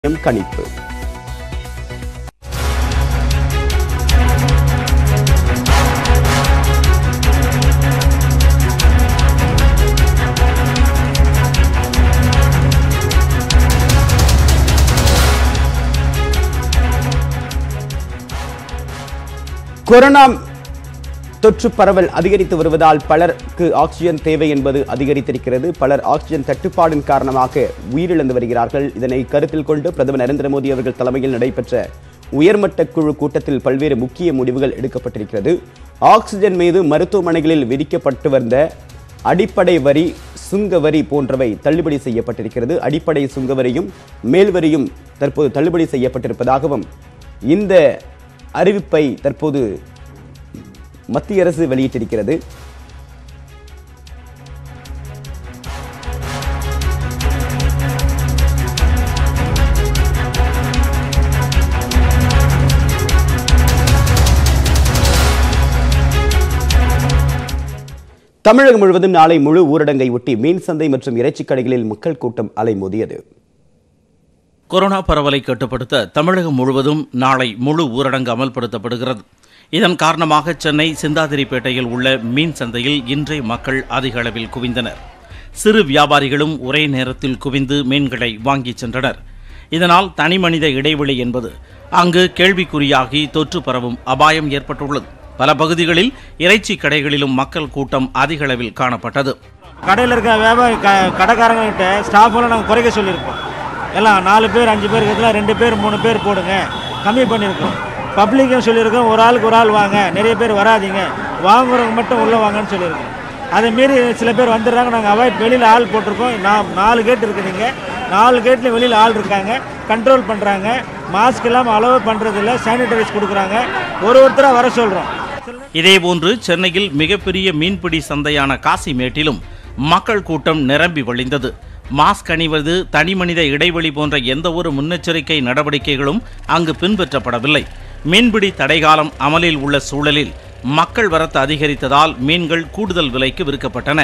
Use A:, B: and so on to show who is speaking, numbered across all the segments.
A: M கணிப்பு corona தொற்று பரவல் அதிகரித்து வருவதால் பலருக்கு ஆக்சிஜன் தேவை என்பது அதிகரித்திருக்கிறது பலர் ஆக்சிஜன் தட்டுப்பாடின் காரணமாக உயிரிழந்து வருகிறார்கள் இதனை கருத்தில் கொண்டு பிரதமர் நரேந்திர மோடி அவர்கள் தலைமையில் நடைபெற்ற உயர்மட்ட குழு கூட்டத்தில் பல்வேறு முக்கிய முடிவுகள் எடுக்கப்பட்டிருக்கிறது ஆக்சிஜன் மீது மருத்துவமனைகளில் விதிக்கப்பட்டு வந்த அடிப்படை வரி சுங்க வரி போன்றவை தள்ளுபடி செய்யப்பட்டிருக்கிறது அடிப்படை சுங்க வரியும் மேல் வரியும் தற்போது தள்ளுபடி செய்யப்பட்டிருப்பதாகவும் இந்த அறிவிப்பை தற்போது மத்திய அரசு வெளியிட்டிருக்கிறது தமிழகம் முழுவதும் நாளை முழு ஊரடங்கை ஒட்டி மீன் சந்தை மற்றும் இறைச்சிக் கடைகளில் மக்கள் கூட்டம் அலைமோதியது
B: கொரோனா பரவலை கட்டுப்படுத்த தமிழகம் முழுவதும் நாளை முழு ஊரடங்கு அமல்படுத்தப்படுகிறது இதன் காரணமாக சென்னை சிந்தாதிரிப்பேட்டையில் உள்ள மீன் சந்தையில் இன்றே மக்கள் அதிக அளவில் குவிந்தனர் சிறு வியாபாரிகளும் ஒரே நேரத்தில் குவிந்து மீன்களை வாங்கிச் சென்றனர் இதனால் தனிமனித இடைவெளி என்பது அங்கு கேள்விக்குறியாகி தொற்று பரவும் அபாயம் ஏற்பட்டுள்ளது பல பகுதிகளில் இறைச்சி கடைகளிலும் மக்கள் கூட்டம் அதிக அளவில் காணப்பட்டது
C: கடையில் இருக்க வியாபாரி க கடைக்காரங்ககிட்ட ஸ்டாஃபெல்லாம் நாங்கள் குறைக்க சொல்லியிருக்கோம் எல்லாம் நாலு பேர் அஞ்சு பேர் இருக்கிறதுல ரெண்டு பேர் மூணு பேர் போடுங்க கம்மி பண்ணியிருக்கோம் பப்ளிக்கும் சொல்லியிருக்கோம் ஒரு ஆளுக்கு ஒரு ஆள் வாங்க நிறைய பேர் வராதீங்க வாங்குறவங்க மட்டும் உள்ளே வாங்கன்னு சொல்லியிருக்கோம் அதை மீறி சில பேர் வந்துடுறாங்க நாங்கள் அவாய்ட் வெளியில் ஆள் போட்டிருக்கோம் நான் நாலு கேட் இருக்குதுங்க நாலு கேட்லேயும் வெளியில் ஆள் இருக்காங்க கண்ட்ரோல் பண்ணுறாங்க மாஸ்க் இல்லாமல் அளவு பண்ணுறதில்ல சானிடைஸ் கொடுக்குறாங்க ஒரு ஒருத்தராக வர சொல்கிறோம்
B: இதேபோன்று சென்னையில் மிகப்பெரிய மீன்பிடி சந்தையான காசிமேட்டிலும் மக்கள் கூட்டம் நிரம்பி வழிந்தது மாஸ்க் அணிவது தனிமனித இடைவெளி போன்ற எந்த ஒரு முன்னெச்சரிக்கை நடவடிக்கைகளும் அங்கு பின்பற்றப்படவில்லை மீன்பிடி தடைகாலம் அமலில் உள்ள சூழலில் மக்கள் வரத்து அதிகரித்ததால் மீன்கள் கூடுதல் விலைக்கு விற்கப்பட்டன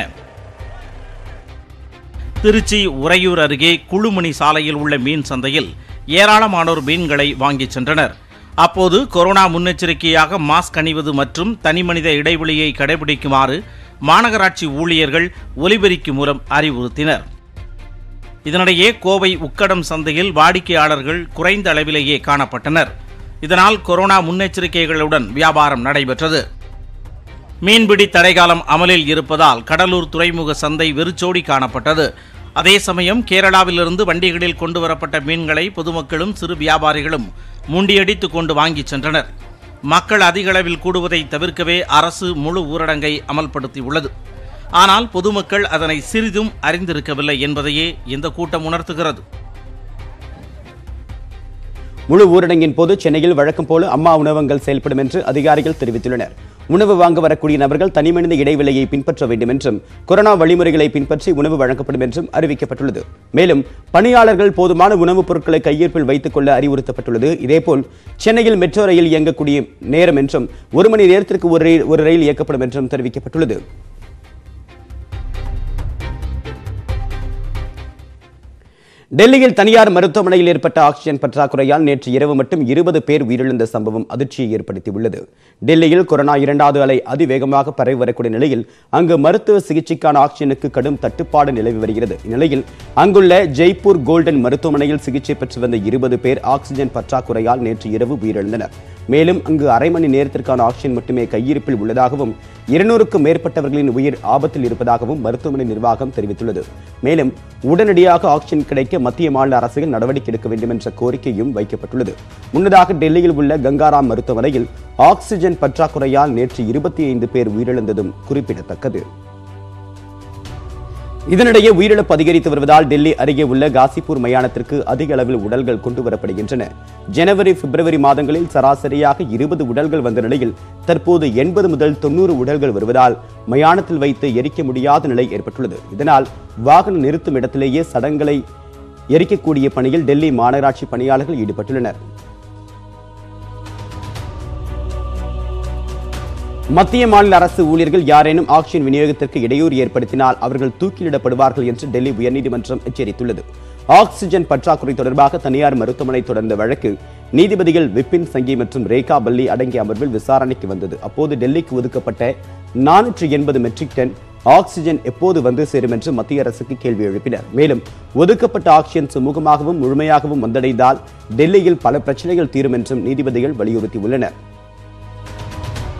B: திருச்சி உறையூர் அருகே குழுமணி சாலையில் உள்ள மீன் சந்தையில் ஏராளமானோர் மீன்களை வாங்கிச் சென்றனர் அப்போது கொரோனா முன்னெச்சரிக்கையாக மாஸ்க் அணிவது மற்றும் தனிமனித இடைவெளியை கடைபிடிக்குமாறு மாநகராட்சி ஊழியர்கள் ஒலிபெருக்கி மூலம் அறிவுறுத்தினர் இதனிடையே கோவை உக்கடம் சந்தையில் வாடிக்கையாளர்கள் குறைந்த அளவிலேயே காணப்பட்டனர் இதனால் கொரோனா முன்னெச்சரிக்கைகளுடன் வியாபாரம் நடைபெற்றது மீன்பிடி தடைகாலம் அமலில் இருப்பதால் கடலூர் துறைமுக சந்தை வெறிச்சோடி காணப்பட்டது அதே சமயம் கேரளாவிலிருந்து வண்டிகளில் கொண்டு வரப்பட்ட மீன்களை பொதுமக்களும் சிறு வியாபாரிகளும் முண்டியடித்து கொண்டு வாங்கிச் சென்றனர் மக்கள் அதிக அளவில் கூடுவதை தவிர்க்கவே அரசு முழு ஊரடங்கை அமல்படுத்தியுள்ளது ஆனால் பொதுமக்கள் அதனை சிறிதும் அறிந்திருக்கவில்லை என்பதையே இந்த கூட்டம் உணர்த்துகிறது
A: முழு ஊரடங்கின் போது சென்னையில் வழக்கம் போல அம்மா உணவகங்கள் செயல்படும் என்று அதிகாரிகள் தெரிவித்துள்ளனர் உணவு வாங்க வரக்கூடிய நபர்கள் தனிமனித இடைவெளியை பின்பற்ற வேண்டும் என்றும் கொரோனா வழிமுறைகளை பின்பற்றி உணவு வழங்கப்படும் என்றும் அறிவிக்கப்பட்டுள்ளது மேலும் பணியாளர்கள் போதுமான உணவுப் பொருட்களை கையிருப்பில் வைத்துக் கொள்ள அறிவுறுத்தப்பட்டுள்ளது இதேபோல் சென்னையில் மெட்ரோ ரயில் இயங்கக்கூடிய நேரம் என்றும் ஒரு மணி நேரத்திற்கு ஒரு ரயில் ஒரு ரயில் இயக்கப்படும் என்றும் தெரிவிக்கப்பட்டுள்ளது டெல்லியில் தனியார் மருத்துவமனையில் ஏற்பட்ட ஆக்சிஜன் பற்றாக்குறையால் நேற்று இரவு மட்டும் இருபது பேர் உயிரிழந்த சம்பவம் அதிர்ச்சியை ஏற்படுத்தியுள்ளது டெல்லியில் கொரோனா இரண்டாவது அலை அதிவேகமாக பரவி வரக்கூடிய நிலையில் அங்கு மருத்துவ சிகிச்சைக்கான ஆக்சிஜனுக்கு கடும் தட்டுப்பாடு நிலவி வருகிறது இந்நிலையில் அங்குள்ள ஜெய்ப்பூர் கோல்டன் மருத்துவமனையில் சிகிச்சை பெற்று வந்த இருபது பேர் ஆக்சிஜன் பற்றாக்குறையால் நேற்று இரவு உயிரிழந்தனர் மேலும் அங்கு அரை மணி நேரத்திற்கான ஆக்சிஜன் மட்டுமே கையிருப்பில் உள்ளதாகவும் இருநூறுக்கும் மேற்பட்டவர்களின் உயிர் ஆபத்தில் இருப்பதாகவும் மருத்துவமனை நிர்வாகம் தெரிவித்துள்ளது மேலும் உடனடியாக ஆக்சிஜன் கிடைக்க மத்திய மாநில அரசுகள் நடவடிக்கை எடுக்க வேண்டும் என்ற கோரிக்கையும் வைக்கப்பட்டுள்ளது முன்னதாக டெல்லியில் உள்ள கங்காராம் மருத்துவமனையில் ஆக்சிஜன் பற்றாக்குறையால் நேற்று இருபத்தி ஐந்து பேர் உயிரிழந்ததும் குறிப்பிடத்தக்கது இதனிடையே உயிரிழப்பு அதிகரித்து வருவதால் டெல்லி அருகே உள்ள காசிப்பூர் மயானத்திற்கு அதிக அளவில் உடல்கள் கொண்டு வரப்படுகின்றன ஜனவரி பிப்ரவரி மாதங்களில் சராசரியாக இருபது உடல்கள் வந்த நிலையில் தற்போது எண்பது முதல் தொண்ணூறு உடல்கள் வருவதால் மயானத்தில் வைத்து எரிக்க முடியாத நிலை ஏற்பட்டுள்ளது இதனால் வாகனம் நிறுத்தும் இடத்திலேயே சடங்களை எரிக்கக்கூடிய பணியில் டெல்லி மாநகராட்சி பணியாளர்கள் ஈடுபட்டுள்ளனர் மத்திய மாநில அரசு ஊழியர்கள் யாரேனும் ஆக்சிஜன் விநியோகத்திற்கு இடையூறு ஏற்படுத்தினால் அவர்கள் தூக்கிலிடப்படுவார்கள் என்று டெல்லி உயர்நீதிமன்றம் எச்சரித்துள்ளது ஆக்சிஜன் பற்றாக்குறை தொடர்பாக தனியார் மருத்துவமனை தொடர்ந்த வழக்கு நீதிபதிகள் விபின் சங்கி மற்றும் ரேகா பல்லி அடங்கிய அமர்வில் விசாரணைக்கு வந்தது அப்போது டெல்லிக்கு ஒதுக்கப்பட்ட நானூற்று எண்பது மெட்ரிக் டன் ஆக்சிஜன் எப்போது வந்து சேரும் என்று மத்திய அரசுக்கு கேள்வி எழுப்பினர் மேலும் ஒதுக்கப்பட்ட ஆக்சிஜன் சுமூகமாகவும் முழுமையாகவும் வந்தடைந்தால் டெல்லியில் பல பிரச்சனைகள் தீரும் என்றும் நீதிபதிகள் வலியுறுத்தியுள்ளனர்